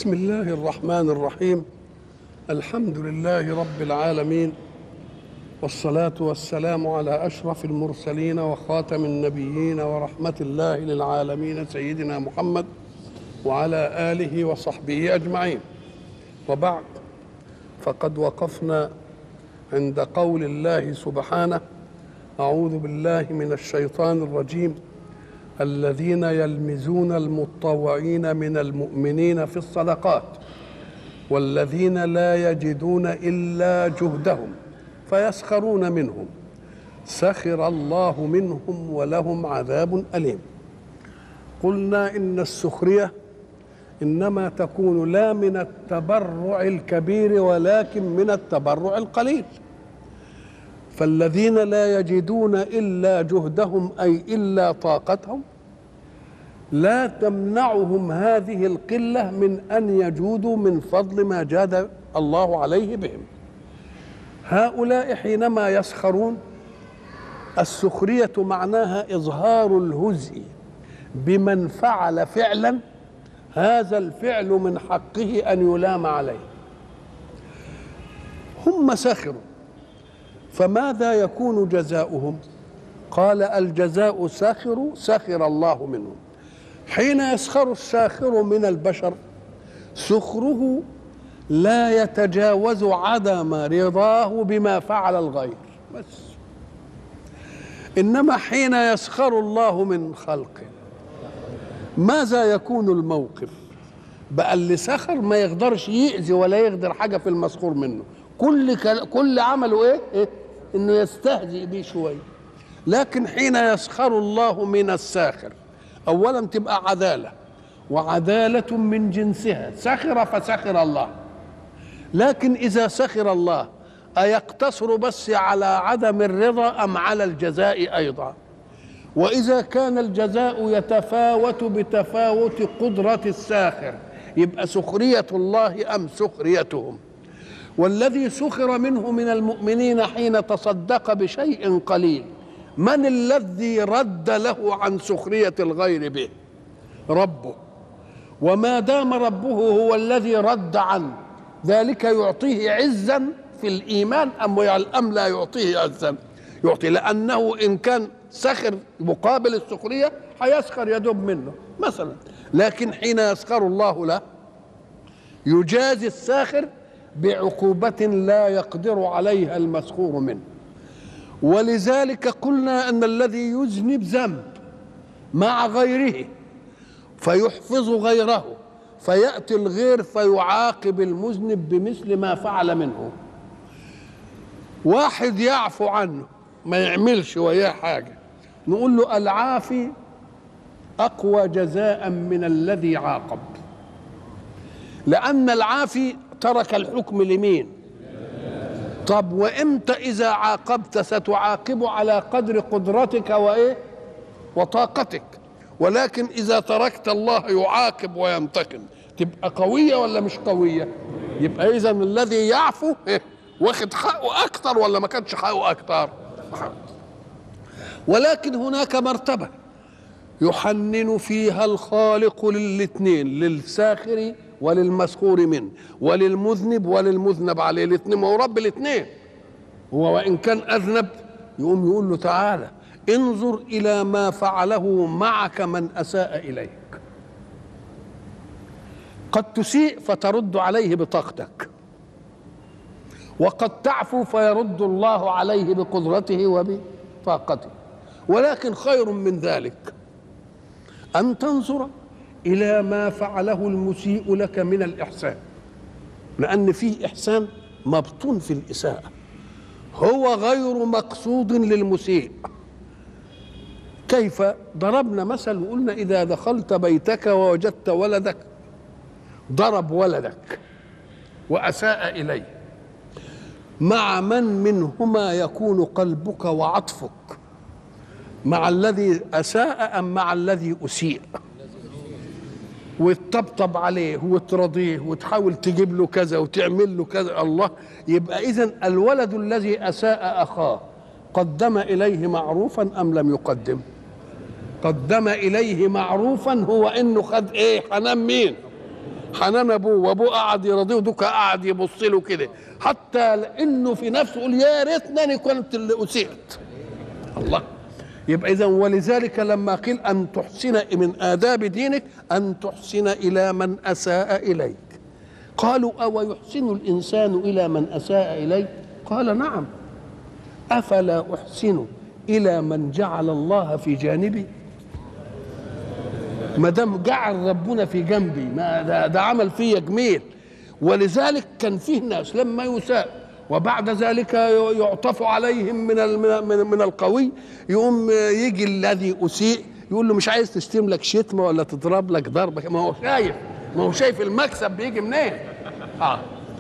بسم الله الرحمن الرحيم الحمد لله رب العالمين والصلاة والسلام على أشرف المرسلين وخاتم النبيين ورحمة الله للعالمين سيدنا محمد وعلى آله وصحبه أجمعين وبعد فقد وقفنا عند قول الله سبحانه أعوذ بالله من الشيطان الرجيم الذين يلمزون المطوعين من المؤمنين في الصدقات والذين لا يجدون الا جهدهم فيسخرون منهم سخر الله منهم ولهم عذاب اليم قلنا ان السخريه انما تكون لا من التبرع الكبير ولكن من التبرع القليل فالذين لا يجدون الا جهدهم اي الا طاقتهم لا تمنعهم هذه القله من ان يجودوا من فضل ما جاد الله عليه بهم هؤلاء حينما يسخرون السخريه معناها اظهار الهزء بمن فعل فعلا هذا الفعل من حقه ان يلام عليه هم سخروا فماذا يكون جزاؤهم قال الجزاء ساخر سخر الله منهم حين يسخر الساخر من البشر سخره لا يتجاوز عدم رضاه بما فعل الغير بس انما حين يسخر الله من خلقه ماذا يكون الموقف بقى اللي سخر ما يقدرش يأذي ولا يقدر حاجه في المسخور منه كل كل عمله ايه, إيه؟ انه يستهزئ بيه شويه لكن حين يسخر الله من الساخر اولا تبقى عداله وعداله من جنسها سخر فسخر الله لكن اذا سخر الله ايقتصر بس على عدم الرضا ام على الجزاء ايضا واذا كان الجزاء يتفاوت بتفاوت قدره الساخر يبقى سخريه الله ام سخريتهم والذي سخر منه من المؤمنين حين تصدق بشيء قليل من الذي رد له عن سخريه الغير به ربه وما دام ربه هو الذي رد عنه ذلك يعطيه عزا في الايمان ام ام لا يعطيه عزا يعطي لانه ان كان سخر مقابل السخريه هيسخر يدب منه مثلا لكن حين يسخر الله له يجازي الساخر بعقوبة لا يقدر عليها المسخور منه ولذلك قلنا أن الذي يذنب ذنب مع غيره فيحفظ غيره فيأتي الغير فيعاقب المذنب بمثل ما فعل منه واحد يعفو عنه ما يعملش وياه حاجة نقول له العافي أقوى جزاء من الذي عاقب لأن العافي ترك الحكم لمين طب وامتى اذا عاقبت ستعاقب على قدر قدرتك وايه وطاقتك ولكن اذا تركت الله يعاقب وينتقم تبقى قويه ولا مش قويه يبقى اذا الذي يعفو إيه؟ واخد حقه اكتر ولا ما كانش حقه اكتر ولكن هناك مرتبه يحنن فيها الخالق للاثنين للساخر وللمسخور منه وللمذنب وللمذنب عليه الاثنين ما هو رب الاثنين هو وان كان اذنب يقوم يقول له تعالى انظر الى ما فعله معك من اساء اليك قد تسيء فترد عليه بطاقتك وقد تعفو فيرد الله عليه بقدرته وبطاقته ولكن خير من ذلك ان تنظر الى ما فعله المسيء لك من الاحسان لان فيه احسان مبطون في الاساءه هو غير مقصود للمسيء كيف ضربنا مثل وقلنا اذا دخلت بيتك ووجدت ولدك ضرب ولدك واساء اليه مع من منهما يكون قلبك وعطفك مع الذي اساء ام مع الذي اسيء وتطبطب عليه وترضيه وتحاول تجيب له كذا وتعمل له كذا الله يبقى اذا الولد الذي اساء اخاه قدم اليه معروفا ام لم يقدم قدم اليه معروفا هو انه خد ايه حنان مين حنان ابوه وابوه قعد يرضيه ودوكا قعد يبص له كده حتى انه في نفسه يقول يا ريتني كنت اللي اسيت الله يبقى اذا ولذلك لما قيل ان تحسن من آداب دينك ان تحسن الى من اساء اليك قالوا او يحسن الانسان الى من اساء اليه قال نعم افلا احسن الى من جعل الله في جانبي ما دام جعل ربنا في جنبي ما ده, ده عمل فيا جميل ولذلك كان فيه ناس لما يساء وبعد ذلك يعطف عليهم من من من القوي يقوم يجي الذي اسيء يقول له مش عايز تشتم لك شتمه ولا تضرب لك ضربه ما هو شايف ما هو شايف المكسب بيجي منين اه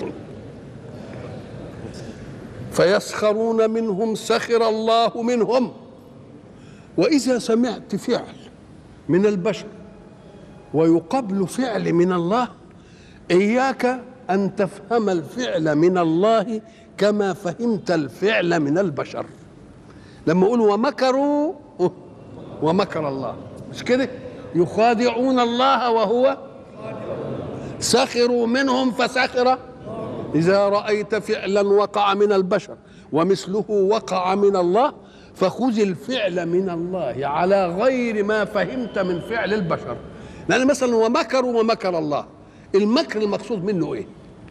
فيسخرون منهم سخر الله منهم واذا سمعت فعل من البشر ويقابل فعل من الله اياك ان تفهم الفعل من الله كما فهمت الفعل من البشر لما يقول ومكروا ومكر الله مش كده يخادعون الله وهو سخروا منهم فسخر اذا رايت فعلا وقع من البشر ومثله وقع من الله فخذ الفعل من الله على غير ما فهمت من فعل البشر لان مثلا ومكروا ومكر الله المكر المقصود منه ايه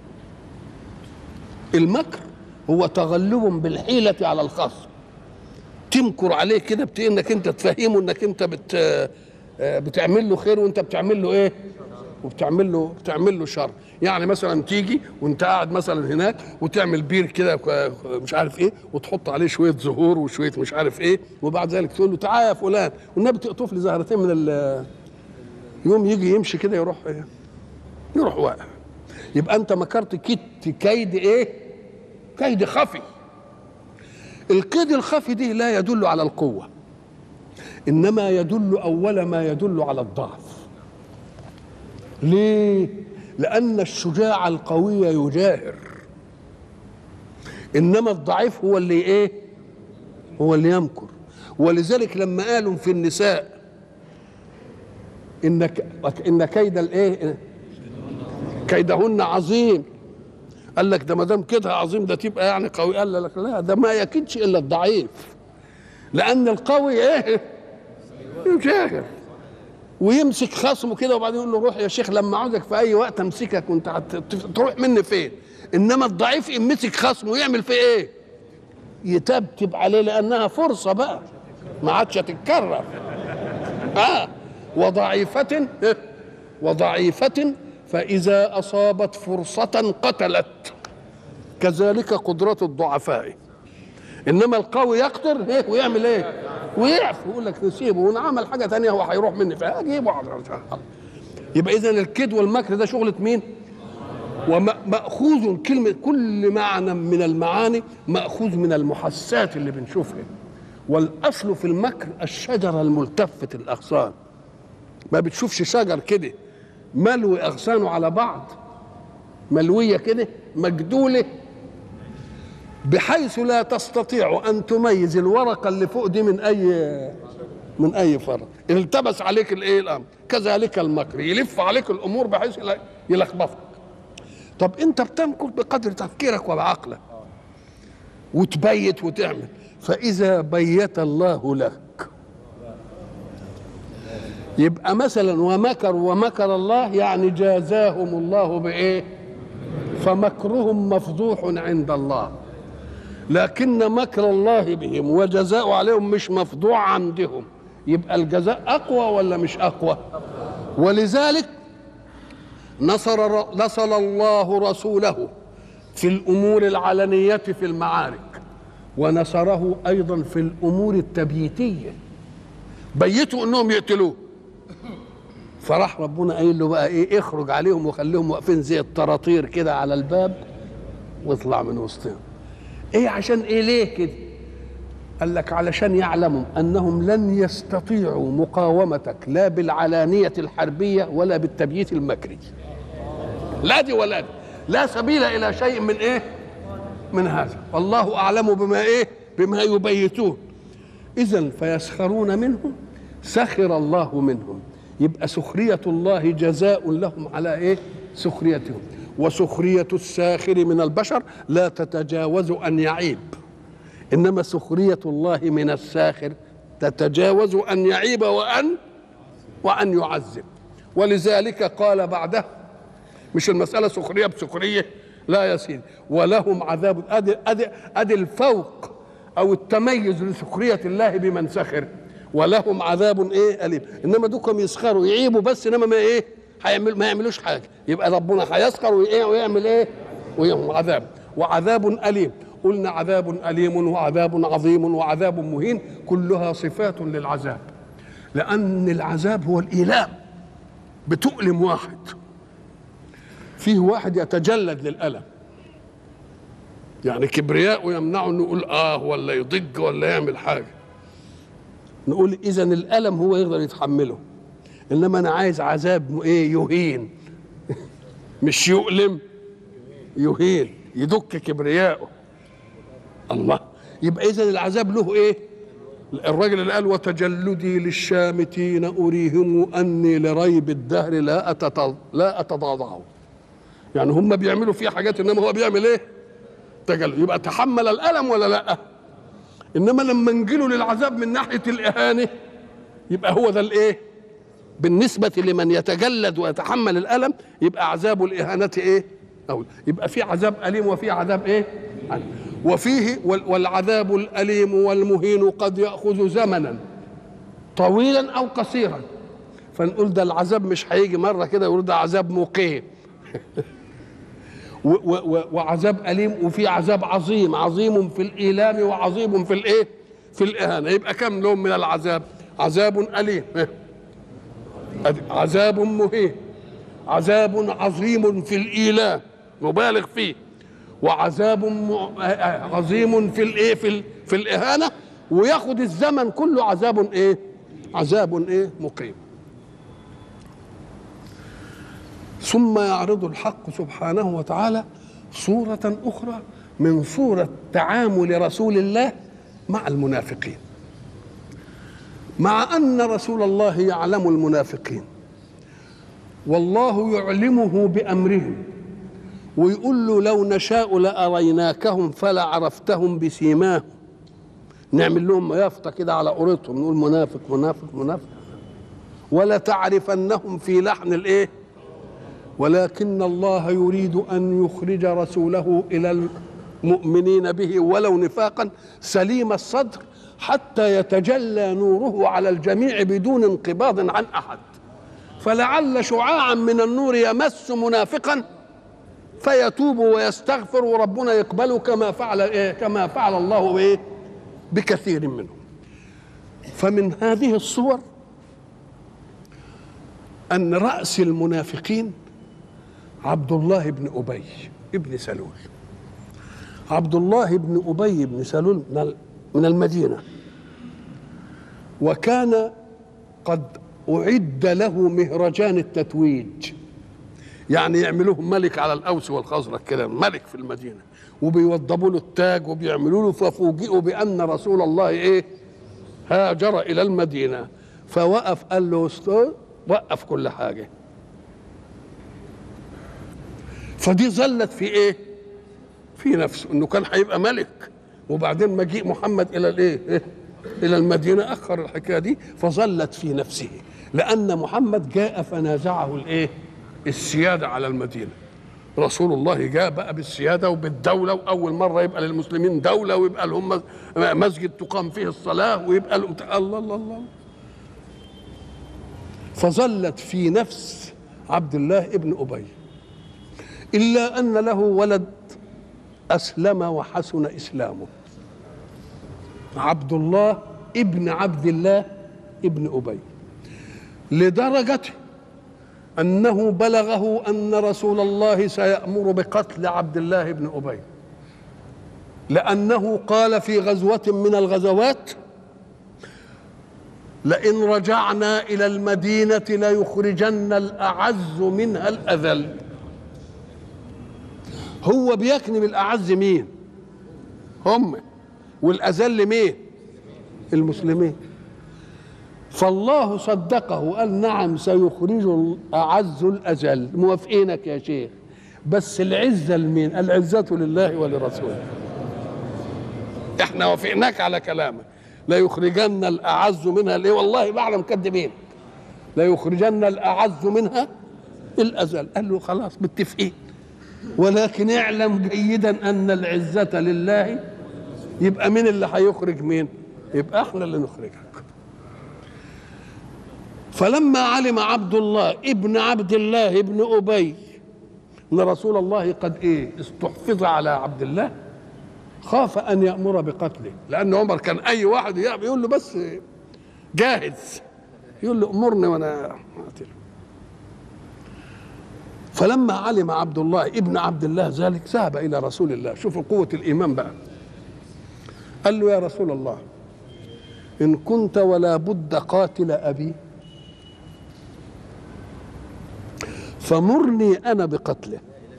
المكر هو تغلب بالحيلة على الخصم تمكر عليه كده بت انك انت تفهمه انك انت بت بتعمل له خير وانت بتعمل له ايه وبتعمل له بتعمل له شر يعني مثلا تيجي وانت قاعد مثلا هناك وتعمل بير كده مش عارف ايه وتحط عليه شويه زهور وشويه مش عارف ايه وبعد ذلك تقول له تعالى يا فلان والنبي تقطف لي زهرتين من ال يوم يجي يمشي كده يروح ايه يروح واقع يبقى انت مكرت كيد كيد ايه كيد خفي الكيد الخفي دي لا يدل على القوه انما يدل اول ما يدل على الضعف ليه لان الشجاع القوي يجاهر انما الضعيف هو اللي ايه هو اللي يمكر ولذلك لما قالوا في النساء ان ان كيد الايه كيدهن عظيم قال لك ده ما دام كده عظيم ده تبقى يعني قوي قال لك لا ده ما يكيدش الا الضعيف لان القوي ايه يجاهر ويمسك خصمه كده وبعدين يقول له روح يا شيخ لما عاوزك في اي وقت امسكك وانت تروح مني فين انما الضعيف يمسك خصمه ويعمل فيه ايه يتبتب عليه لانها فرصه بقى ما عادش هتتكرر اه وضعيفه وضعيفه فإذا أصابت فرصة قتلت كذلك قدرة الضعفاء إنما القوي يقدر إيه ويعمل إيه ويعرف يقول لك نسيبه ونعمل حاجة تانية هو هيروح مني فأجيبه يبقى إذا الكيد والمكر ده شغلة مين؟ ومأخوذ كلمة كل معنى من المعاني مأخوذ من المحسات اللي بنشوفها والأصل في المكر الشجرة الملتفة الأغصان ما بتشوفش شجر كده ملوي اغصانه على بعض ملويه كده مجدوله بحيث لا تستطيع ان تميز الورقه اللي فوق دي من اي من اي فرق التبس عليك الايه الامر كذلك المكر يلف عليك الامور بحيث يلخبطك طب انت بتمكر بقدر تفكيرك وبعقلك وتبيت وتعمل فاذا بيت الله لك يبقى مثلا ومكر ومكر الله يعني جازاهم الله بايه فمكرهم مفضوح عند الله لكن مكر الله بهم وجزاء عليهم مش مفضوع عندهم يبقى الجزاء اقوى ولا مش اقوى ولذلك نصر نصر الله رسوله في الامور العلنيه في المعارك ونصره ايضا في الامور التبييتيه بيتوا انهم يقتلوه فراح ربنا قايل له بقى ايه اخرج عليهم وخليهم واقفين زي الطراطير كده على الباب واطلع من وسطهم ايه عشان ايه ليه كده قال لك علشان يعلموا انهم لن يستطيعوا مقاومتك لا بالعلانيه الحربيه ولا بالتبييت المكري لا دي ولا دي لا سبيل الى شيء من ايه من هذا والله اعلم بما ايه بما يبيتون اذا فيسخرون منهم سخر الله منهم يبقى سخرية الله جزاء لهم على ايه سخريتهم وسخرية الساخر من البشر لا تتجاوز أن يعيب إنما سخرية الله من الساخر تتجاوز أن يعيب وأن وأن يعذب ولذلك قال بعده مش المسألة سخرية بسخرية لا يا سيدي ولهم عذاب أدي, أدي, أدي الفوق أو التميز لسخرية الله بمن سخر ولهم عذاب ايه اليم انما دوكم يسخروا يعيبوا بس انما ما ايه هيعمل ما يعملوش حاجه يبقى ربنا هيسخر وإيه ويعمل ايه ويعمل عذاب وعذاب اليم قلنا عذاب اليم وعذاب عظيم وعذاب مهين كلها صفات للعذاب لان العذاب هو الايلام بتؤلم واحد فيه واحد يتجلد للالم يعني كبرياء يمنعه انه يقول اه ولا يضج ولا يعمل حاجه نقول اذا الالم هو يقدر يتحمله انما انا عايز عذاب ايه يهين مش يؤلم يهين يدك كبرياءه الله يبقى اذا العذاب له ايه الراجل اللي قال وتجلدي للشامتين اريهم اني لريب الدهر لا أتت... لا اتضاضعه يعني هم بيعملوا فيه حاجات انما هو بيعمل ايه تجلد يبقى تحمل الالم ولا لا انما لما نجيله للعذاب من ناحيه الاهانه يبقى هو ده الايه بالنسبه لمن يتجلد ويتحمل الالم يبقى عذاب الاهانه ايه أو يبقى في عذاب اليم وفي عذاب ايه وفيه والعذاب الاليم والمهين قد ياخذ زمنا طويلا او قصيرا فنقول ده العذاب مش هيجي مره كده يقول ده عذاب مقيم وعذاب أليم وفي عذاب عظيم عظيم في الإيلام وعظيم في الإيه في الإهانة يبقى كم لون من العذاب عذاب أليم عذاب مهين عذاب عظيم في الإيلام مبالغ فيه وعذاب عظيم في الايه في, في الاهانه وياخد الزمن كله عذاب ايه عذاب ايه مقيم ثم يعرض الحق سبحانه وتعالى صورة أخرى من صورة تعامل رسول الله مع المنافقين مع أن رسول الله يعلم المنافقين والله يعلمه بأمرهم ويقول له لو نشاء لأريناكهم فلا عرفتهم بسيماهم نعمل لهم يافطة كده على قريتهم نقول منافق منافق منافق ولا تعرفنهم في لحن الايه ولكن الله يريد ان يخرج رسوله الى المؤمنين به ولو نفاقا سليم الصدر حتى يتجلى نوره على الجميع بدون انقباض عن احد فلعل شعاعا من النور يمس منافقا فيتوب ويستغفر وربنا يقبله كما فعل إيه كما فعل الله إيه بكثير منهم فمن هذه الصور أن رأس المنافقين عبد الله بن أبي ابن سلول عبد الله بن أبي بن سلول من المدينة وكان قد أعد له مهرجان التتويج يعني يعملوه ملك على الأوس والخزرج كده ملك في المدينة وبيوضبوا له التاج وبيعملوا له ففوجئوا بأن رسول الله إيه هاجر إلى المدينة فوقف قال له وقف كل حاجة فدي ظلت في ايه في نفسه انه كان هيبقى ملك وبعدين مجيء محمد الى الايه إيه؟ الى المدينه اخر الحكايه دي فظلت في نفسه لان محمد جاء فنازعه الايه السياده على المدينه رسول الله جاء بقى بالسياده وبالدوله واول مره يبقى للمسلمين دوله ويبقى لهم مسجد تقام فيه الصلاه ويبقى لهم الله الله الله فظلت في نفس عبد الله ابن ابي إلا أن له ولد أسلم وحسن إسلامه عبد الله ابن عبد الله ابن أبي لدرجة أنه بلغه أن رسول الله سيأمر بقتل عبد الله بن أبي لأنه قال في غزوة من الغزوات لئن رجعنا إلى المدينة ليخرجن الأعز منها الأذل هو بيكنم الاعز مين هم والاذل مين المسلمين فالله صدقه وقال نعم سيخرج الأعز الأجل موافقينك يا شيخ بس العزة لمين العزة لله ولرسوله احنا وافقناك على كلامك لا يخرجن الأعز منها ليه والله بعلم كذبين لا يخرجن الأعز منها الأزل قال له خلاص متفقين ولكن اعلم جيدا أن العزة لله يبقى مين اللي هيخرج مين يبقى احنا اللي نخرجك فلما علم عبد الله ابن عبد الله ابن أبي ان رسول الله قد ايه استحفظ على عبد الله خاف ان يامر بقتله لان عمر كان اي واحد يقول له بس جاهز يقول له امرني وانا اقتله فلما علم عبد الله ابن عبد الله ذلك ذهب الى رسول الله شوفوا قوه الايمان بقى قال له يا رسول الله ان كنت ولا بد قاتل ابي فمرني انا بقتله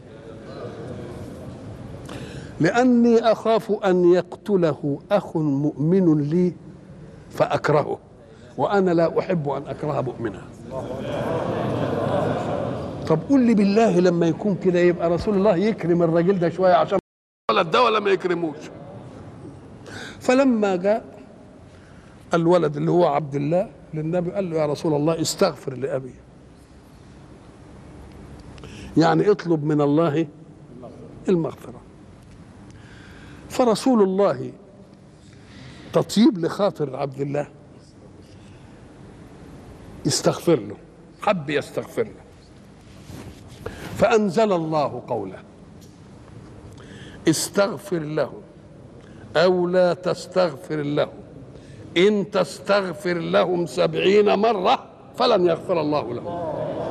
لاني اخاف ان يقتله اخ مؤمن لي فاكرهه وانا لا احب ان اكره مؤمنا طب قول لي بالله لما يكون كده يبقى رسول الله يكرم الراجل ده شويه عشان الولد ده ولا ما يكرموش فلما جاء الولد اللي هو عبد الله للنبي قال له يا رسول الله استغفر لابي يعني اطلب من الله المغفره فرسول الله تطيب لخاطر عبد الله استغفر له حب يستغفر له فأنزل الله قوله استغفر له أو لا تستغفر له إن تستغفر لهم سبعين مرة فلن يغفر الله لهم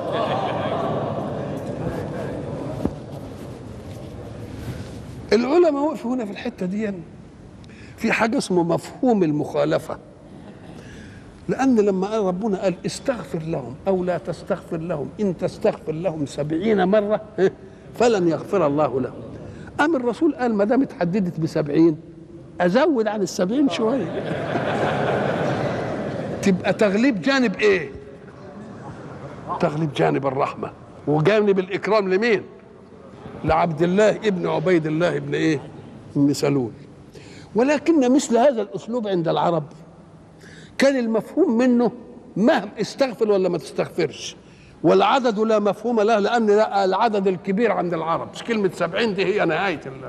العلماء وقفوا هنا في الحتة دي في حاجة اسمه مفهوم المخالفة لأن لما قال ربنا قال استغفر لهم أو لا تستغفر لهم إن تستغفر لهم سبعين مرة فلن يغفر الله لهم أم الرسول قال ما دام اتحددت بسبعين أزود عن السبعين شوية تبقى تغليب جانب إيه تغليب جانب الرحمة وجانب الإكرام لمين لعبد الله ابن عبيد الله ابن إيه ابن سلول ولكن مثل هذا الأسلوب عند العرب كان المفهوم منه مهما استغفر ولا ما تستغفرش والعدد لا مفهوم له لأن العدد الكبير عند العرب مش كلمة سبعين دي هي نهاية الله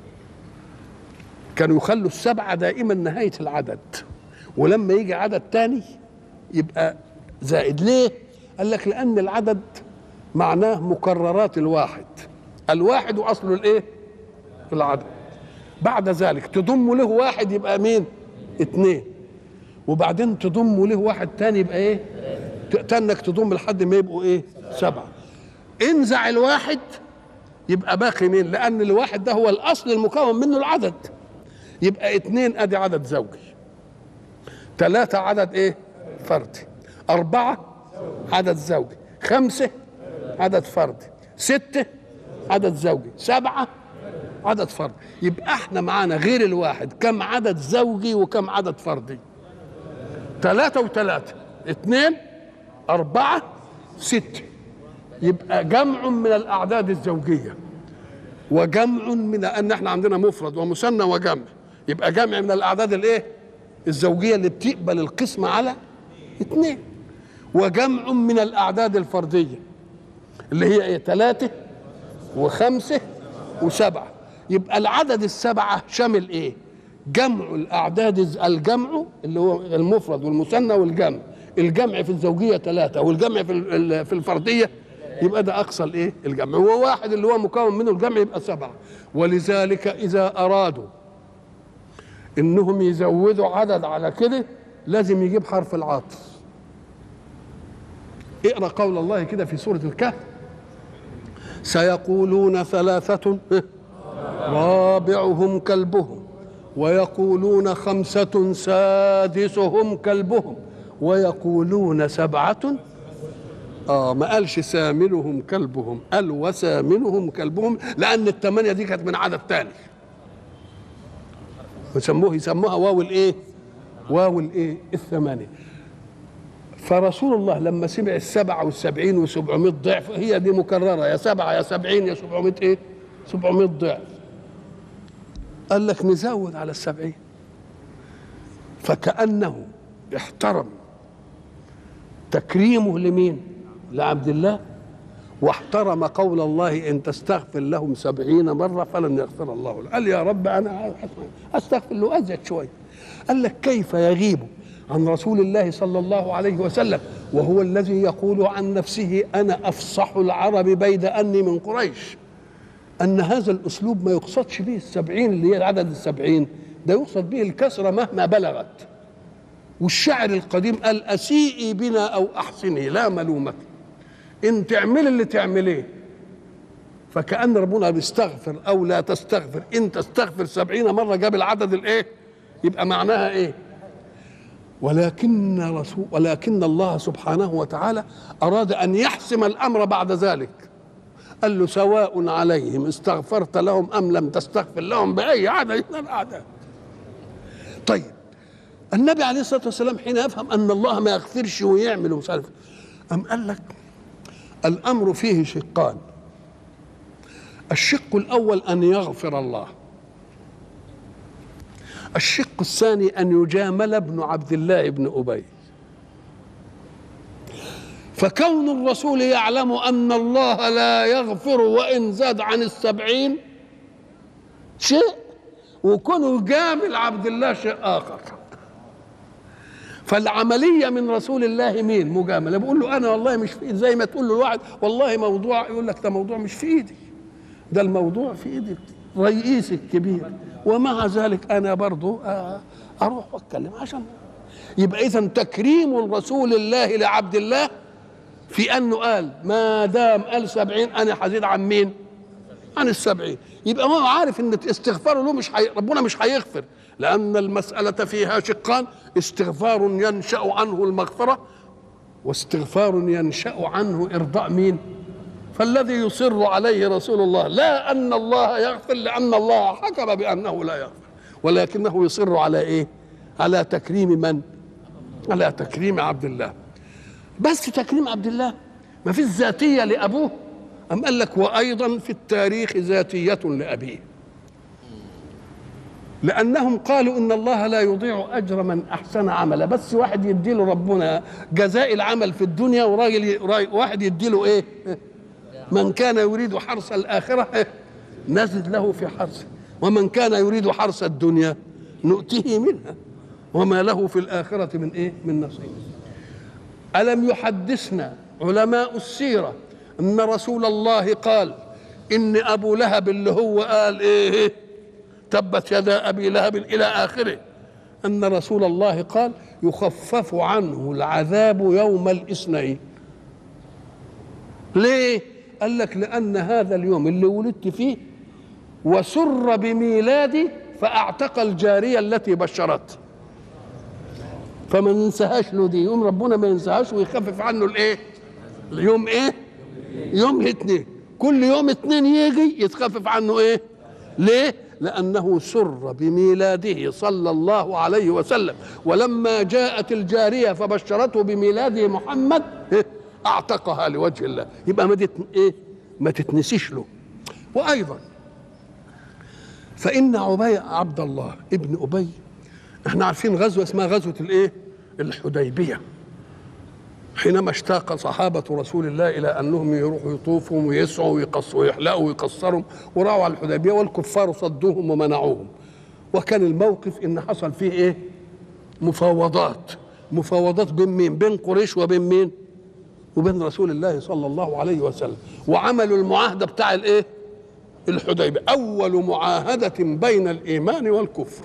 كانوا يخلوا السبعة دائما نهاية العدد ولما يجي عدد تاني يبقى زائد ليه؟ قال لك لأن العدد معناه مكررات الواحد الواحد أصل الإيه؟ العدد بعد ذلك تضم له واحد يبقى مين؟ اثنين وبعدين تضم له واحد تاني يبقى ايه تنك تضم لحد ما يبقوا ايه سبعة انزع الواحد يبقى باقي مين لان الواحد ده هو الاصل المكون منه العدد يبقى اتنين ادي عدد زوجي ثلاثة عدد ايه فردي أربعة عدد زوجي خمسة عدد فردي ستة عدد زوجي سبعة عدد فردي يبقى احنا معانا غير الواحد كم عدد زوجي وكم عدد فردي ثلاثة وثلاثة اثنين أربعة ستة يبقى جمع من الأعداد الزوجية وجمع من أن احنا عندنا مفرد ومثنى وجمع يبقى جمع من الأعداد الإيه؟ الزوجية اللي بتقبل القسم على اثنين وجمع من الأعداد الفردية اللي هي إيه؟ ثلاثة وخمسة وسبعة يبقى العدد السبعة شامل إيه؟ جمع الاعداد الجمع اللي هو المفرد والمثنى والجمع الجمع في الزوجيه ثلاثه والجمع في في الفرديه يبقى ده اقصى الايه الجمع هو واحد اللي هو مكون منه الجمع يبقى سبعه ولذلك اذا ارادوا انهم يزودوا عدد على كده لازم يجيب حرف العطف اقرا قول الله كده في سوره الكهف سيقولون ثلاثه رابعهم كلبهم ويقولون خمسة سادسهم كلبهم ويقولون سبعة آه ما قالش سامنهم كلبهم قال وسامنهم كلبهم لأن الثمانية دي كانت من عدد تاني يسموه يسموها واو الايه؟ واو الايه؟ الثمانية فرسول الله لما سمع السبعة والسبعين وسبعمائة ضعف هي دي مكررة يا سبعة يا سبعين يا سبعمائة ايه سبعمائة ضعف قال لك نزود على السبعين فكأنه احترم تكريمه لمين لعبد الله واحترم قول الله ان تستغفر لهم سبعين مره فلن يغفر الله له قال يا رب انا استغفر له ازيد شويه قال لك كيف يغيب عن رسول الله صلى الله عليه وسلم وهو الذي يقول عن نفسه انا افصح العرب بيد اني من قريش ان هذا الاسلوب ما يقصدش به السبعين اللي هي عدد السبعين ده يقصد به الكسره مهما بلغت والشعر القديم قال اسيئي بنا او احسني لا ملومه ان تعمل اللي تعمليه فكأن ربنا بيستغفر أو لا تستغفر إن تستغفر سبعين مرة جاب العدد الإيه يبقى معناها إيه ولكن رسول ولكن الله سبحانه وتعالى أراد أن يحسم الأمر بعد ذلك قال له سواء عليهم استغفرت لهم أم لم تستغفر لهم بأي عدد من الأعداد طيب النبي عليه الصلاة والسلام حين يفهم أن الله ما يغفرش ويعمل ومش عارف أم قال لك الامر فيه شقان الشق الاول ان يغفر الله الشق الثاني ان يجامل ابن عبد الله بن ابي فكون الرسول يعلم ان الله لا يغفر وان زاد عن السبعين شيء وكونه يجامل عبد الله شيء اخر فالعمليه من رسول الله مين مجامله بيقول له انا والله مش في ايدي زي ما تقول له الواحد والله موضوع يقول لك ده موضوع مش في ايدي ده الموضوع في ايدي رئيسي الكبير ومع ذلك انا برضو اروح واتكلم عشان يبقى اذا تكريم الرسول الله لعبد الله في انه قال ما دام قال سبعين انا حزيد عن مين عن السبعين يبقى هو عارف ان استغفاره له مش حي... ربنا مش هيغفر لأن المسألة فيها شقان استغفار ينشأ عنه المغفرة واستغفار ينشأ عنه إرضاء مين فالذي يصر عليه رسول الله لا أن الله يغفر لأن الله حكم بأنه لا يغفر ولكنه يصر على إيه على تكريم من على تكريم عبد الله بس تكريم عبد الله ما فيش ذاتية لأبوه أم قال لك وأيضا في التاريخ ذاتية لأبيه لانهم قالوا ان الله لا يضيع اجر من احسن عملا بس واحد يديله ربنا جزاء العمل في الدنيا وراجل واحد يديله ايه من كان يريد حرث الاخره نزد له في حرثه ومن كان يريد حرث الدنيا نؤته منها وما له في الآخرة من إيه؟ من نصيب. ألم يحدثنا علماء السيرة أن رسول الله قال إن أبو لهب اللي هو قال إيه؟ تبت يدا ابي لهب الى اخره ان رسول الله قال يخفف عنه العذاب يوم الاثنين ليه قال لك لان هذا اليوم اللي ولدت فيه وسر بميلادي فاعتق الجاريه التي بشرت فما ننساهاش له دي يوم ربنا ما ينساهاش ويخفف عنه الايه اليوم ايه يوم اثنين كل يوم اثنين يجي يتخفف عنه ايه ليه لأنه سر بميلاده صلى الله عليه وسلم ولما جاءت الجارية فبشرته بميلاد محمد أعتقها لوجه الله يبقى ما إيه ما تتنسيش له وأيضا فإن عبي عبد الله ابن أبي احنا عارفين غزوة اسمها غزوة الإيه الحديبية حينما اشتاق صحابة رسول الله إلى أنهم يروحوا يطوفوا ويسعوا ويقصوا ويحلقوا ويقصروا وراوا على الحديبية والكفار صدوهم ومنعوهم وكان الموقف إن حصل فيه إيه؟ مفاوضات مفاوضات بين مين؟ بين قريش وبين مين؟ وبين رسول الله صلى الله عليه وسلم وعملوا المعاهدة بتاع الإيه؟ الحديبية أول معاهدة بين الإيمان والكفر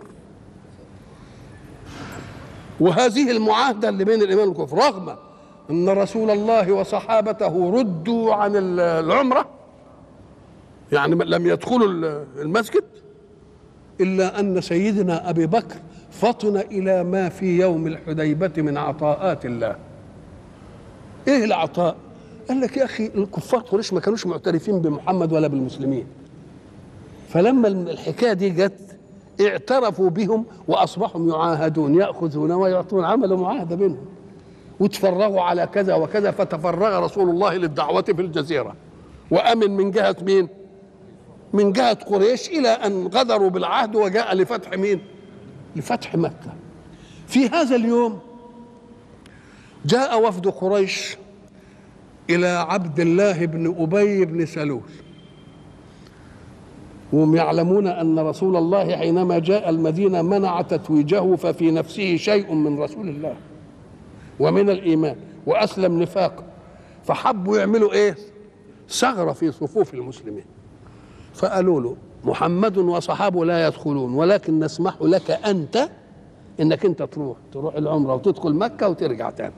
وهذه المعاهدة اللي بين الإيمان والكفر رغم ان رسول الله وصحابته ردوا عن العمره يعني لم يدخلوا المسجد الا ان سيدنا ابي بكر فطن الى ما في يوم الحديبه من عطاءات الله ايه العطاء قال لك يا اخي الكفار قريش ما كانوش معترفين بمحمد ولا بالمسلمين فلما الحكايه دي جت اعترفوا بهم واصبحوا يعاهدون ياخذون ويعطون عملوا معاهده بينهم وتفرغوا على كذا وكذا فتفرغ رسول الله للدعوة في الجزيرة وأمن من جهة مين من جهة قريش إلى أن غدروا بالعهد وجاء لفتح مين لفتح مكة في هذا اليوم جاء وفد قريش إلى عبد الله بن أبي بن سلول وهم يعلمون أن رسول الله حينما جاء المدينة منع تتويجه ففي نفسه شيء من رسول الله ومن الإيمان وأسلم نفاقا فحبوا يعملوا إيه ثغرة في صفوف المسلمين فقالوا له محمد وصحابه لا يدخلون ولكن نسمح لك أنت إنك أنت تروح تروح العمرة وتدخل مكة وترجع تاني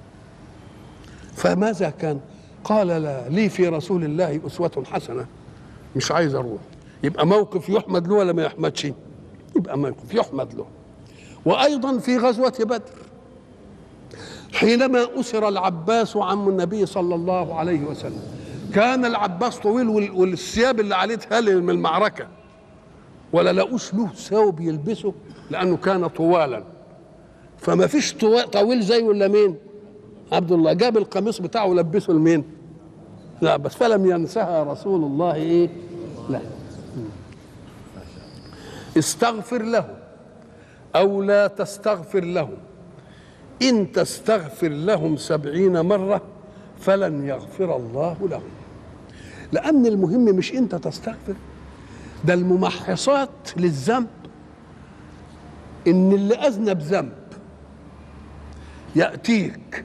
فماذا كان قال لا لي في رسول الله أسوة حسنة مش عايز أروح يبقى موقف يحمد له ولا ما يحمدش يبقى موقف يحمد له وأيضا في غزوة بدر حينما أسر العباس عم النبي صلى الله عليه وسلم كان العباس طويل والثياب اللي عليه تهلل من المعركة ولا لقوش له ثوب يلبسه لأنه كان طوالا فما فيش طويل زيه ولا مين عبد الله جاب القميص بتاعه ولبسه لمين لا بس فلم ينسها رسول الله ايه لا استغفر له او لا تستغفر لهم ان تستغفر لهم سبعين مره فلن يغفر الله لهم لان المهم مش انت تستغفر ده الممحصات للذنب ان اللي اذنب ذنب ياتيك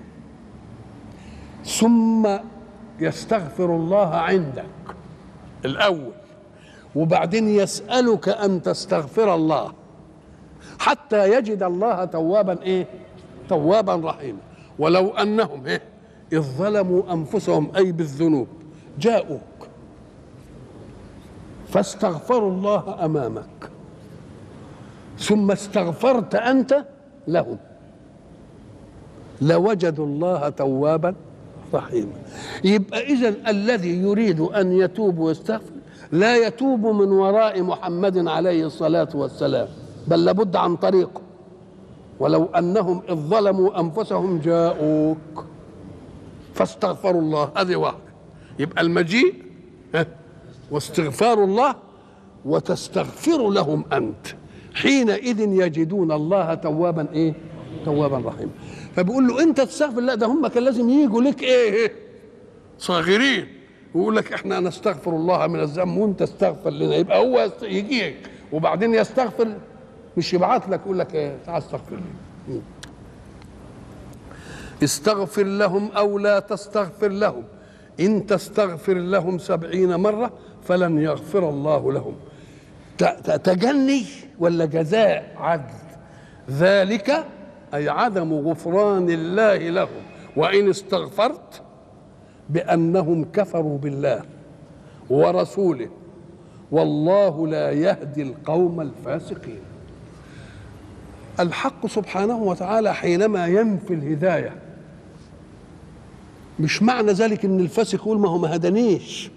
ثم يستغفر الله عندك الاول وبعدين يسالك ان تستغفر الله حتى يجد الله توابا ايه توابا رحيما ولو انهم ايه اذ ظلموا انفسهم اي بالذنوب جاءوك فاستغفروا الله امامك ثم استغفرت انت لهم لوجدوا الله توابا رحيما يبقى اذا الذي يريد ان يتوب ويستغفر لا يتوب من وراء محمد عليه الصلاه والسلام بل لابد عن طريقه ولو انهم اذ ظلموا انفسهم جاءوك فاستغفروا الله هذه واحده يبقى المجيء واستغفار الله وتستغفر لهم انت حينئذ يجدون الله توابا ايه توابا رحيما فبيقول له انت تستغفر لا ده هم كان لازم يجوا لك ايه صاغرين ويقول لك احنا نستغفر الله من الذنب وانت استغفر لنا يبقى هو يجيك وبعدين يستغفر مش يبعت لك يقول لك ايه تعال استغفر لي استغفر لهم او لا تستغفر لهم ان تستغفر لهم سبعين مره فلن يغفر الله لهم تجني ولا جزاء عدل ذلك أي عدم غفران الله لهم وإن استغفرت بأنهم كفروا بالله ورسوله والله لا يهدي القوم الفاسقين الحق سبحانه وتعالى حينما ينفي الهداية مش معنى ذلك ان الفاسق يقول ما هو ما هدانيش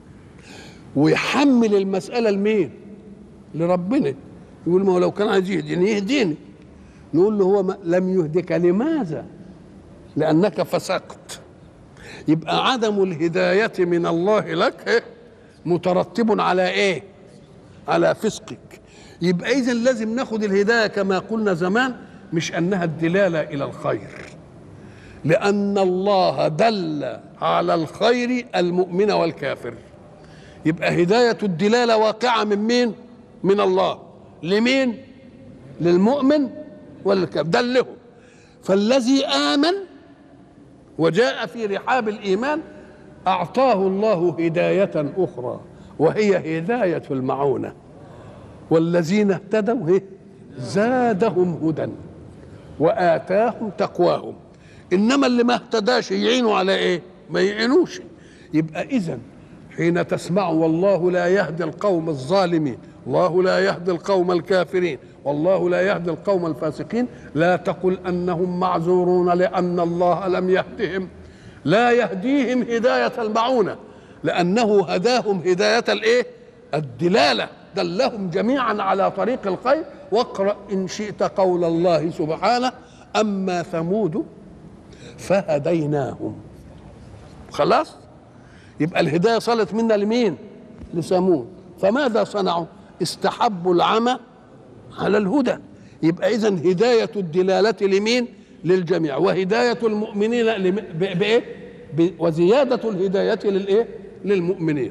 ويحمل المسألة لمين لربنا يقول ما هو لو كان عايز يهديني يهديني نقول له هو لم يهدك لماذا لأنك فسقت يبقى عدم الهداية من الله لك مترتب على ايه على فسقك يبقى اذا لازم ناخد الهداية كما قلنا زمان مش انها الدلالة الى الخير لأن الله دل على الخير المؤمن والكافر يبقى هداية الدلالة واقعة من مين؟ من الله لمين؟ للمؤمن والكافر دلهم فالذي آمن وجاء في رحاب الإيمان أعطاه الله هداية أخرى وهي هداية المعونة والذين اهتدوا زادهم هدى وآتاهم تقواهم إنما اللي ما اهتداش يعينوا على إيه ما يعينوش يبقى إذا حين تسمع والله لا يهدي القوم الظالمين الله لا يهدي القوم الكافرين والله لا يهدي القوم الفاسقين لا تقل انهم معذورون لان الله لم يهدهم لا يهديهم هدايه المعونه لانه هداهم هدايه الايه الدلاله دلهم جميعا على طريق الخير واقرا ان شئت قول الله سبحانه اما ثمود فهديناهم خلاص يبقى الهدايه صلت منا لمين لثمود فماذا صنعوا استحبوا العمى على الهدى يبقى اذا هدايه الدلاله لمين للجميع وهدايه المؤمنين لم- ب- بايه ب- وزياده الهدايه للايه للمؤمنين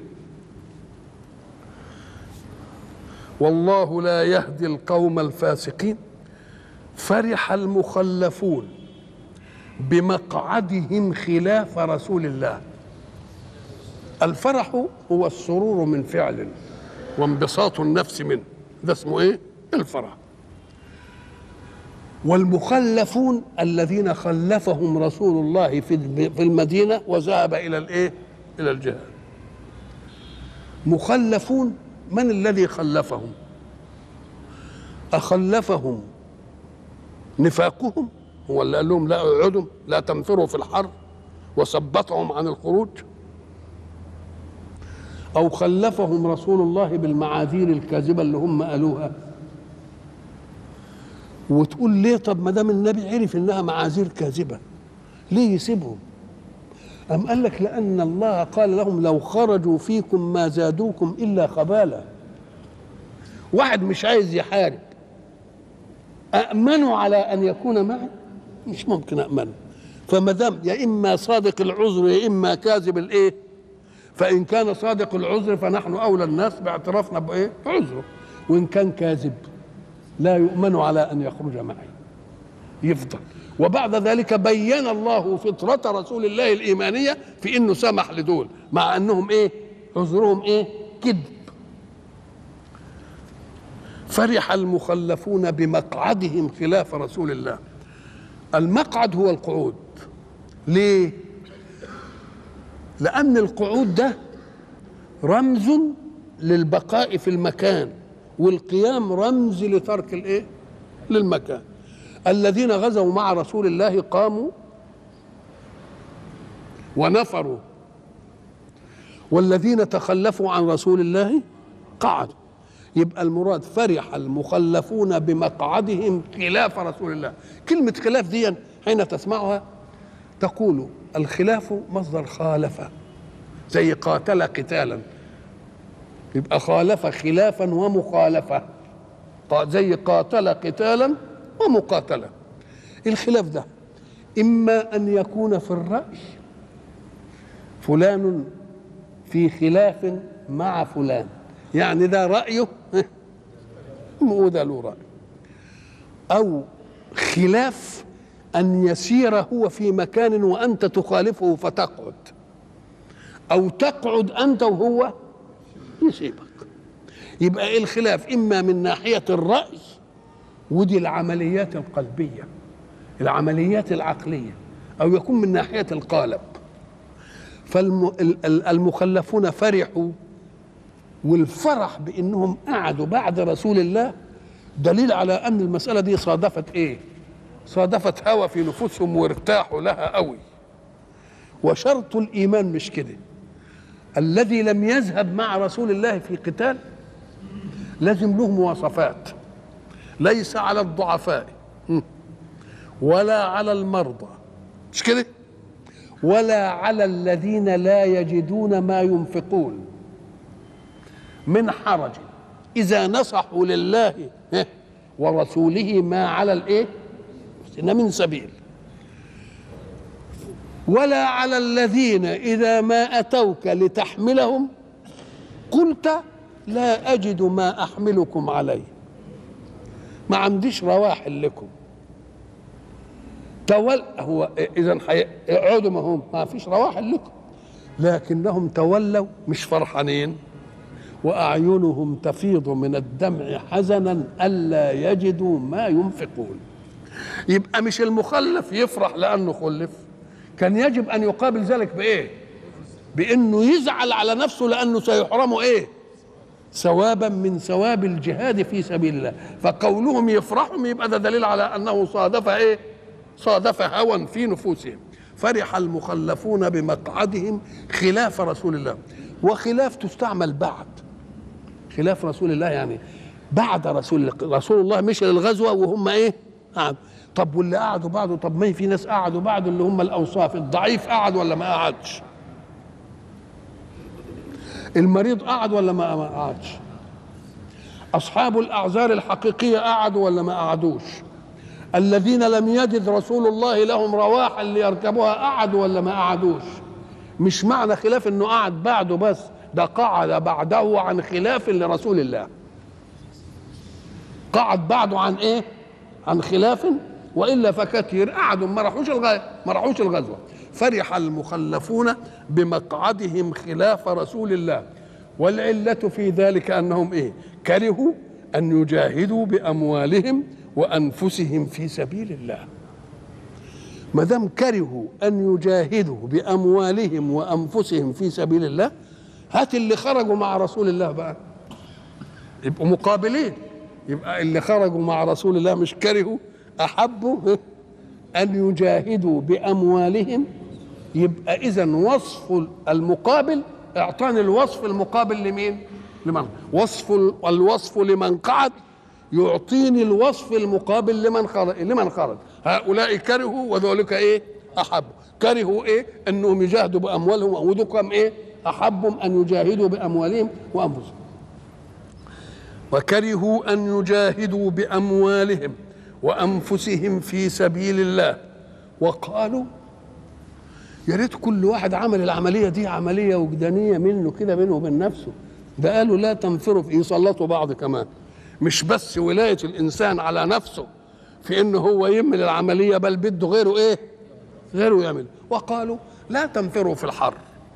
والله لا يهدي القوم الفاسقين فرح المخلفون بمقعدهم خلاف رسول الله الفرح هو السرور من فعل وانبساط النفس منه ده اسمه ايه الفرح والمخلفون الذين خلفهم رسول الله في في المدينه وذهب الى الايه الى الجهاد مخلفون من الذي خلفهم اخلفهم نفاقهم هو اللي قال لهم لا اقعدوا لا تنفروا في الحر وثبطهم عن الخروج او خلفهم رسول الله بالمعاذير الكاذبه اللي هم قالوها وتقول ليه طب ما دام النبي عرف انها معاذير كاذبه ليه يسيبهم أم قال لك لأن الله قال لهم لو خرجوا فيكم ما زادوكم إلا خبالا واحد مش عايز يحارب أأمنوا على أن يكون معي مش ممكن أأمن فما دام يا إما صادق العذر يا إما كاذب الإيه فإن كان صادق العذر فنحن أولى الناس باعترافنا بإيه عذره وإن كان كاذب لا يؤمن على أن يخرج معي يفضل وبعد ذلك بين الله فطرة رسول الله الإيمانية في إنه سمح لدول مع أنهم إيه عذرهم إيه كذب فرح المخلفون بمقعدهم خلاف رسول الله المقعد هو القعود ليه لأن القعود ده رمز للبقاء في المكان والقيام رمز لترك الايه للمكان الذين غزوا مع رسول الله قاموا ونفروا والذين تخلفوا عن رسول الله قعدوا يبقى المراد فرح المخلفون بمقعدهم خلاف رسول الله كلمة خلاف دي حين تسمعها تقول الخلاف مصدر خالف زي قاتل قتالا يبقى خالف خلافا ومخالفة زي قاتل قتالا ومقاتلة الخلاف ده إما أن يكون في الرأي فلان في خلاف مع فلان يعني ده رأيه وده له رأي أو خلاف أن يسير هو في مكان وأنت تخالفه فتقعد أو تقعد أنت وهو يسيبك يبقى إيه الخلاف إما من ناحية الرأي ودي العمليات القلبية العمليات العقلية أو يكون من ناحية القالب فالمخلفون فرحوا والفرح بانهم قعدوا بعد رسول الله دليل على ان المساله دي صادفت ايه صادفت هوى في نفوسهم وارتاحوا لها قوي وشرط الايمان مش كده الذي لم يذهب مع رسول الله في قتال لازم له مواصفات ليس على الضعفاء ولا على المرضى مش كده ولا على الذين لا يجدون ما ينفقون من حرج إذا نصحوا لله ورسوله ما على الإيه من سبيل ولا على الذين إذا ما أتوك لتحملهم قلت لا أجد ما أحملكم عليه ما عنديش رواحل لكم تول هو اذا اقعدوا ما هم ما فيش رواحل لكم لكنهم تولوا مش فرحانين واعينهم تفيض من الدمع حزنا الا يجدوا ما ينفقون يبقى مش المخلف يفرح لانه خلف كان يجب ان يقابل ذلك بايه بانه يزعل على نفسه لانه سيحرم ايه ثوابا من ثواب الجهاد في سبيل الله فقولهم يفرحهم يبقى ده دليل على انه صادف ايه صادف هوى في نفوسهم فرح المخلفون بمقعدهم خلاف رسول الله وخلاف تستعمل بعد خلاف رسول الله يعني بعد رسول الله رسول الله مشى للغزوه وهم ايه قعدوا طب واللي قعدوا بعده طب ما في ناس قعدوا بعده اللي هم الاوصاف الضعيف قعد ولا ما قعدش المريض قعد ولا ما ما قعدش اصحاب الاعذار الحقيقيه قعدوا ولا ما قعدوش الذين لم يجد رسول الله لهم رواحا ليركبوها قعدوا ولا ما قعدوش مش معنى خلاف انه قعد بعده بس ده قعد بعده عن خلاف لرسول الله قعد بعده عن ايه عن خلاف والا فكثير قعدوا ما راحوش الغايه ما راحوش الغزوه فرح المخلفون بمقعدهم خلاف رسول الله والعله في ذلك انهم ايه كرهوا ان يجاهدوا باموالهم وانفسهم في سبيل الله ما دام كرهوا ان يجاهدوا باموالهم وانفسهم في سبيل الله هات اللي خرجوا مع رسول الله بقى يبقوا مقابلين يبقى اللي خرجوا مع رسول الله مش كرهوا احبوا ان يجاهدوا باموالهم يبقى اذا وصف المقابل اعطاني الوصف المقابل لمين لمن وصف الوصف لمن قعد يعطيني الوصف المقابل لمن خرج لمن خرج هؤلاء كرهوا وذلك ايه احبوا كرهوا ايه انهم يجاهدوا باموالهم ودكم ايه احبهم ان يجاهدوا باموالهم وانفسهم وكرهوا ان يجاهدوا باموالهم وانفسهم في سبيل الله وقالوا يا ريت كل واحد عمل العمليه دي عمليه وجدانيه منه كده بينه وبين نفسه ده قالوا لا تنفروا في يسلطوا بعض كمان مش بس ولايه الانسان على نفسه في انه هو يمل العمليه بل بده غيره ايه غيره يعمل وقالوا لا تنفروا في الحر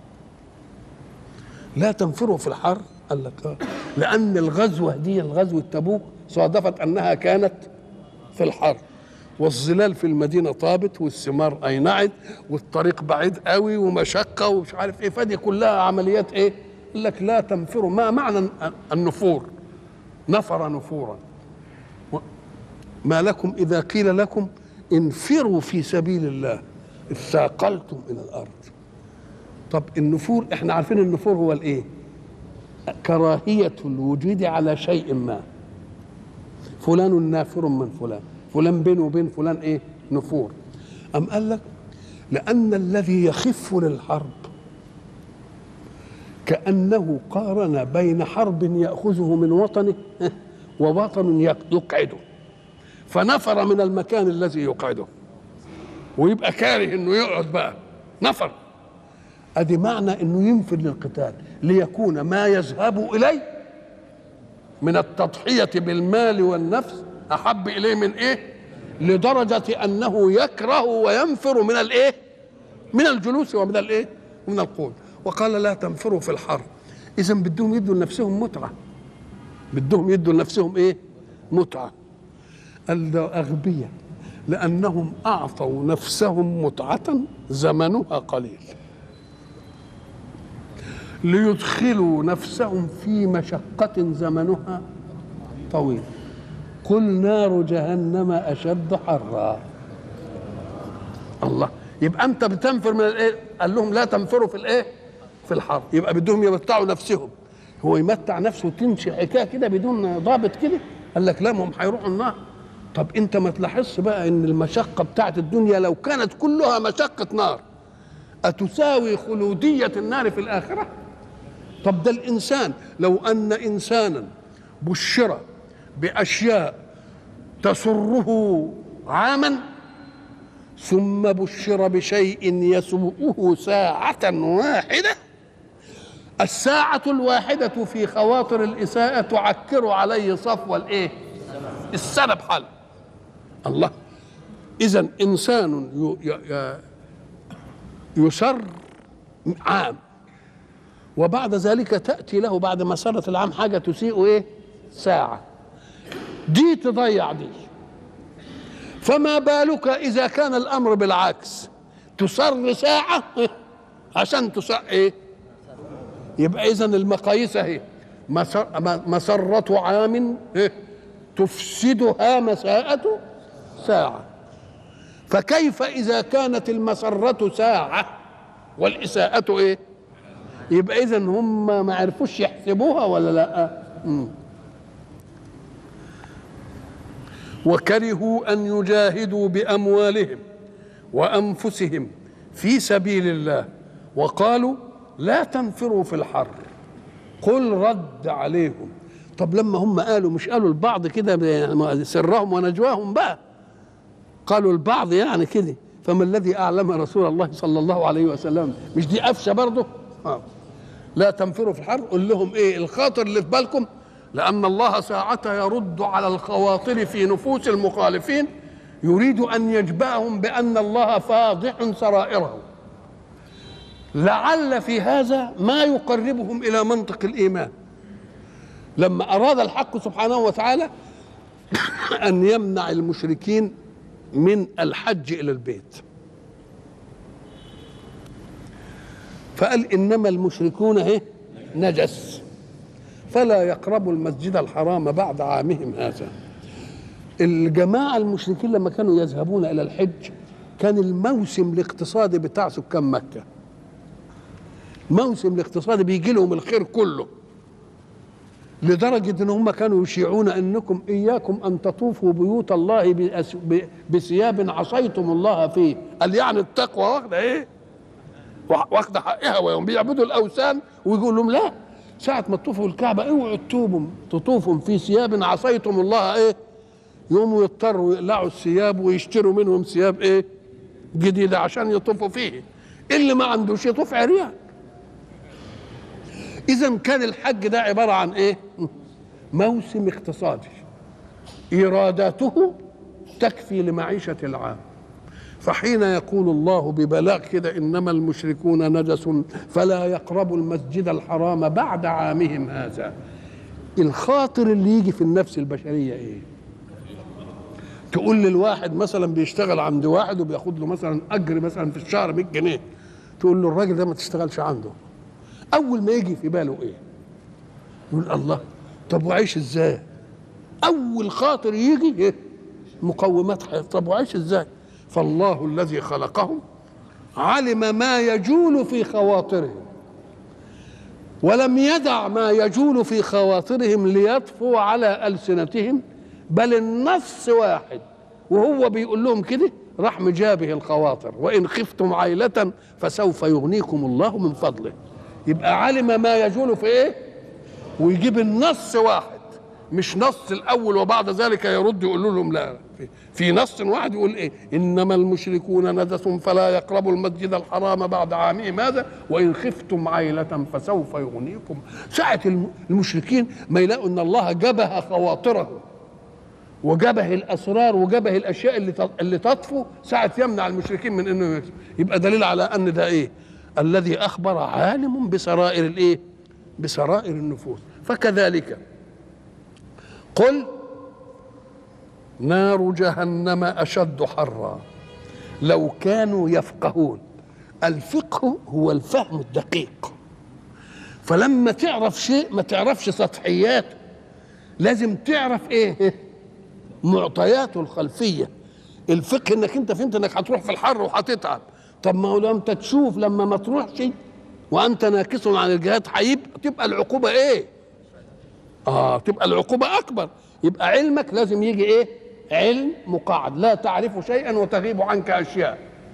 لا تنفروا في الحر قال لك آه. لان الغزوه دي الغزوه تبوك صادفت انها كانت في الحر والظلال في المدينه طابت والثمار اينعت والطريق بعيد قوي ومشقه ومش عارف ايه فدي كلها عمليات ايه قال لك لا تنفروا ما معنى النفور نفر نفورا ما لكم اذا قيل لكم انفروا في سبيل الله اثاقلتم الى الارض طب النفور احنا عارفين النفور هو الايه كراهيه الوجود على شيء ما فلان نافر من فلان فلان بينه وبين فلان ايه نفور ام قال لك لان الذي يخف للحرب كانه قارن بين حرب ياخذه من وطنه ووطن يقعده فنفر من المكان الذي يقعده ويبقى كاره انه يقعد بقى نفر ادي معنى انه ينفر للقتال ليكون ما يذهب اليه من التضحيه بالمال والنفس احب اليه من ايه لدرجه انه يكره وينفر من الايه من الجلوس ومن الايه ومن القعود وقال لا تنفروا في الحر اذا بدهم يدوا لنفسهم متعه بدهم يدوا لنفسهم ايه متعه قال ده اغبياء لانهم اعطوا نفسهم متعه زمنها قليل ليدخلوا نفسهم في مشقة زمنها طويل قل نار جهنم أشد حرا الله يبقى أنت بتنفر من الإيه؟ قال لهم لا تنفروا في الإيه؟ في الحر يبقى بدهم يمتعوا نفسهم هو يمتع نفسه وتمشي حكايه كده بدون ضابط كده قال لك لا ما هم هيروحوا النار طب انت ما تلاحظش بقى ان المشقه بتاعت الدنيا لو كانت كلها مشقه نار اتساوي خلوديه النار في الاخره طب ده الانسان لو ان انسانا بشر باشياء تسره عاما ثم بشر بشيء يسوءه ساعة واحدة الساعة الواحدة في خواطر الإساءة تعكر عليه صفو الإيه؟ السبب حل الله إذا إنسان يسر عام وبعد ذلك تأتي له بعد مسرة العام حاجة تسيء إيه؟ ساعة دي تضيع دي فما بالك إذا كان الأمر بالعكس تسر ساعة عشان تسر إيه؟ يبقى إذا المقاييس أهي مسر مسرة عام إيه؟ تفسدها مساءة ساعة فكيف إذا كانت المسرة ساعة والإساءة إيه؟ يبقى اذا هم ما عرفوش يحسبوها ولا لا مم. وكرهوا ان يجاهدوا باموالهم وانفسهم في سبيل الله وقالوا لا تنفروا في الحر قل رد عليهم طب لما هم قالوا مش قالوا البعض كده سرهم ونجواهم بقى قالوا البعض يعني كده فما الذي اعلم رسول الله صلى الله عليه وسلم مش دي قفشه برضه آه. لا تنفروا في الحر قل لهم ايه الخاطر اللي في بالكم لان الله ساعة يرد على الخواطر في نفوس المخالفين يريد ان يجبأهم بان الله فاضح سرائرهم لعل في هذا ما يقربهم الى منطق الايمان لما اراد الحق سبحانه وتعالى ان يمنع المشركين من الحج الى البيت فقال انما المشركون ايه نجس فلا يقربوا المسجد الحرام بعد عامهم هذا الجماعه المشركين لما كانوا يذهبون الى الحج كان الموسم الاقتصادي بتاع سكان مكه موسم الاقتصادي بيجي لهم الخير كله لدرجة ان هم كانوا يشيعون انكم اياكم ان تطوفوا بيوت الله بأس- ب- بثياب عصيتم الله فيه قال يعني التقوى واخدة ايه وا- واخدة حقها ويوم بيعبدوا الاوثان ويقول لهم لا ساعة ما تطوفوا الكعبة اوعوا تطوفوا تطوفوا في ثياب عصيتم الله ايه يقوموا يضطروا يقلعوا الثياب ويشتروا منهم ثياب ايه جديدة عشان يطوفوا فيه اللي ما عندوش يطوف عريان اذا كان الحج ده عباره عن ايه موسم اقتصادي ايراداته تكفي لمعيشه العام فحين يقول الله ببلاغ كده انما المشركون نجس فلا يقربوا المسجد الحرام بعد عامهم هذا الخاطر اللي يجي في النفس البشريه ايه تقول للواحد مثلا بيشتغل عند واحد وبياخد له مثلا اجر مثلا في الشهر 100 جنيه تقول له الراجل ده ما تشتغلش عنده اول ما يجي في باله ايه يقول الله طب وعيش ازاي اول خاطر يجي إيه؟ مقومات حياة طب وعيش ازاي فالله الذي خلقهم علم ما يجول في خواطرهم ولم يدع ما يجول في خواطرهم ليطفو على ألسنتهم بل النص واحد وهو بيقول لهم كده راح مجابه الخواطر وإن خفتم عيلة فسوف يغنيكم الله من فضله يبقى علم ما يجول في ايه ويجيب النص واحد مش نص الاول وبعد ذلك يرد يقول لهم لا في, في نص واحد يقول ايه انما المشركون نجس فلا يقربوا المسجد الحرام بعد عامهم هذا وان خفتم عيلة فسوف يغنيكم ساعة الم- المشركين ما يلاقوا ان الله جبه خواطرهم وجبه الاسرار وجبه الاشياء اللي ت- اللي تطفو ساعه يمنع المشركين من انه يكسب يبقى دليل على ان ده ايه الذي اخبر عالم بسرائر الايه بسرائر النفوس فكذلك قل نار جهنم اشد حرا لو كانوا يفقهون الفقه هو الفهم الدقيق فلما تعرف شيء ما تعرفش سطحياته لازم تعرف ايه معطياته الخلفيه الفقه انك انت فهمت انك هتروح في الحر وهتتعب طب ما هو لو انت تشوف لما ما تروحش وانت ناكس عن الجهاد هيبقى تبقى العقوبه ايه؟ اه تبقى العقوبه اكبر يبقى علمك لازم يجي ايه؟ علم مقعد لا تعرف شيئا وتغيب عنك اشياء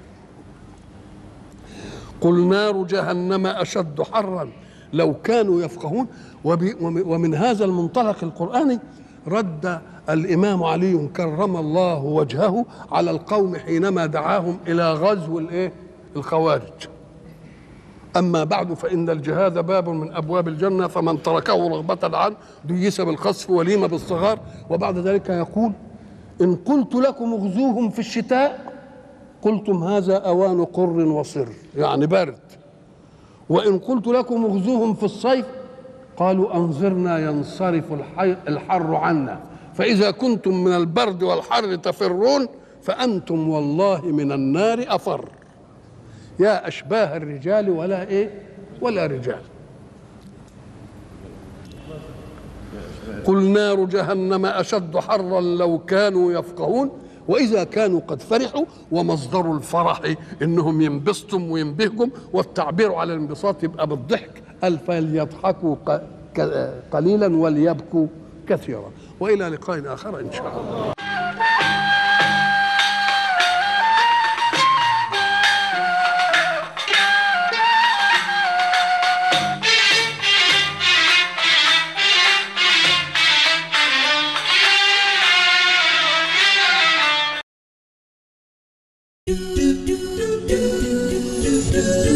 قل نار جهنم اشد حرا لو كانوا يفقهون وب- وم- ومن هذا المنطلق القراني رد الامام علي كرم الله وجهه على القوم حينما دعاهم الى غزو الايه الخوارج اما بعد فان الجهاد باب من ابواب الجنه فمن تركه رغبه عنه ديس بالخسف وليم بالصغار وبعد ذلك يقول ان قلت لكم اغزوهم في الشتاء قلتم هذا اوان قر وصر يعني برد وان قلت لكم اغزوهم في الصيف قالوا انظرنا ينصرف الحي- الحر عنا فاذا كنتم من البرد والحر تفرون فانتم والله من النار افر يا اشباه الرجال ولا ايه ولا رجال قل نار جهنم اشد حرا لو كانوا يفقهون واذا كانوا قد فرحوا ومصدر الفرح انهم ينبسطوا وينبهجوا والتعبير على الانبساط يبقى بالضحك قال فليضحكوا ق- ك- قليلا وليبكوا كثيرا والى لقاء اخر ان شاء الله do do do do do do do